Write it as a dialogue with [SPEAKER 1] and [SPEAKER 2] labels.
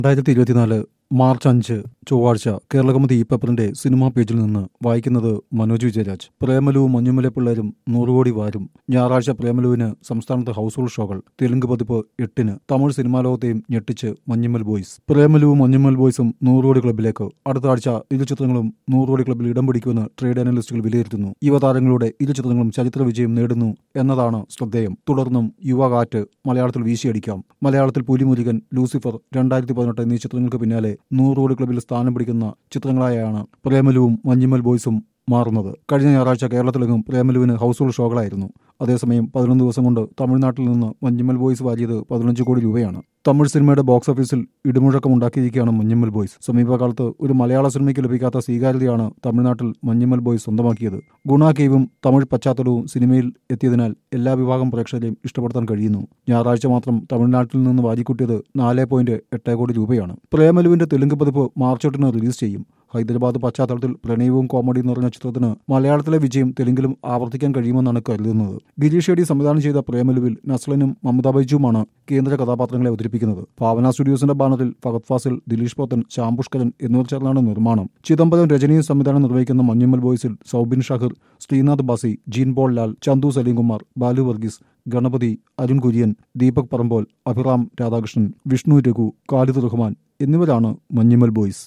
[SPEAKER 1] രണ്ടായിരത്തി ഇരുപത്തിനാല് മാർച്ച് അഞ്ച് ചൊവ്വാഴ്ച കേരളകൗമുദി ഈ പേപ്പറിന്റെ സിനിമാ പേജിൽ നിന്ന് വായിക്കുന്നത് മനോജ് വിജയരാജ് പ്രേമലുവും മഞ്ഞുമല പിള്ളേരും നൂറുകോടി വാരും ഞായറാഴ്ച പ്രേമലുവിന് സംസ്ഥാനത്ത് ഹൗസ് ഹോൾഡ് ഷോകൾ തെലുങ്ക് പതിപ്പ് എട്ടിന് തമിഴ് സിനിമാ ലോകത്തെയും ഞെട്ടിച്ച് മഞ്ഞുമൽ ബോയ്സ് പ്രേമലുവും മഞ്ഞുമൽ ബോയ്സും നൂറുകോടി ക്ലബിലേക്ക് അടുത്ത ആഴ്ച ഇരു ചിത്രങ്ങളും നൂറുകോടി ക്ലബിൽ ഇടം പിടിക്കുമെന്ന് ട്രേഡ് അനലിസ്റ്റുകൾ വിലയിരുത്തുന്നു യുവതാരങ്ങളുടെ ഇരു ചിത്രങ്ങളും ചരിത്ര വിജയം നേടുന്നു എന്നതാണ് ശ്രദ്ധേയം തുടർന്നും യുവകാറ്റ് മലയാളത്തിൽ വീശിയടിക്കാം മലയാളത്തിൽ പുലിമുരുകൻ ലൂസിഫർ രണ്ടായിരത്തി പതിനെട്ട് എന്നീ ചിത്രങ്ങൾക്ക് പിന്നാലെ നൂറുകോടി ക്ലബിൽ സ്ഥാനം പിടിക്കുന്ന ചിത്രങ്ങളായാണ് പ്രേമലുവും മഞ്ഞുമൽ ബോയ്സും മാറുന്നത് കഴിഞ്ഞ ഞായറാഴ്ച കേരളത്തിലെങ്ങും പ്രേമലുവിന് ഹൗസ് ഹോൾഡ് ഷോകളായിരുന്നു അതേസമയം പതിനൊന്ന് ദിവസം കൊണ്ട് തമിഴ്നാട്ടിൽ നിന്ന് മഞ്ഞുമൽ ബോയ്സ് വാരിയത് പതിനഞ്ച് കോടി രൂപയാണ് തമിഴ് സിനിമയുടെ ബോക്സ് ഓഫീസിൽ ഇടിമുഴക്കമുണ്ടാക്കിയിരിക്കുകയാണ് മഞ്ഞുമൽ ബോയ്സ് സമീപകാലത്ത് ഒരു മലയാള സിനിമയ്ക്ക് ലഭിക്കാത്ത സ്വീകാര്യതയാണ് തമിഴ്നാട്ടിൽ മഞ്ഞുമൽ ബോയ്സ് സ്വന്തമാക്കിയത് ഗുണ കേവും തമിഴ് പശ്ചാത്തലവും സിനിമയിൽ എത്തിയതിനാൽ എല്ലാ വിഭാഗം പ്രേക്ഷകരെയും ഇഷ്ടപ്പെടുത്താൻ കഴിയുന്നു ഞായറാഴ്ച മാത്രം തമിഴ്നാട്ടിൽ നിന്ന് വാരിക്കൂട്ടിയത് നാല് പോയിന്റ് എട്ട് കോടി രൂപയാണ് പ്രേമലുവിന്റെ തെലുങ്ക് പതിപ്പ് മാർച്ച് എട്ടിന് റിലീസ് ചെയ്യും ഹൈദരാബാദ് പശ്ചാത്തലത്തിൽ പ്രണയവും കോമഡിയും നിറഞ്ഞ ചിത്രത്തിന് മലയാളത്തിലെ വിജയം തെലുങ്കിലും ആവർത്തിക്കാൻ കഴിയുമെന്നാണ് കരുതുന്നത് ഗിരീഷ് ഷെഡി സംവിധാനം ചെയ്ത പ്രേമലുവിൽ നസ്ലനും മമത ബൈജുവുമാണ് കേന്ദ്ര കഥാപാത്രങ്ങളെ അവതരിപ്പിക്കുന്നത് ഭാവന സ്റ്റുഡിയോസിന്റെ ബാനറിൽ ഫഹദ് ഫാസിൽ ദിലീഷ് പോത്തൻ ശ്യാം പുഷ്കരൻ എന്നിവർ ചേർന്നാണ് നിർമ്മാണം ചിദംബരം രജനിയും സംവിധാനം നിർവഹിക്കുന്ന മഞ്ഞുമൽ ബോയ്സിൽ സൗബിൻ ഷഹർ ശ്രീനാഥ് ബാസി ജീൻ പോൾ ലാൽ ചന്തു സലീംകുമാർ ബാലു വർഗീസ് ഗണപതി അരുൺ കുര്യൻ ദീപക് പറമ്പോൽ അഭിറാം രാധാകൃഷ്ണൻ വിഷ്ണു രഘു ഖാലിദ് റഹ്മാൻ എന്നിവരാണ് മഞ്ഞുമൽ ബോയ്സ്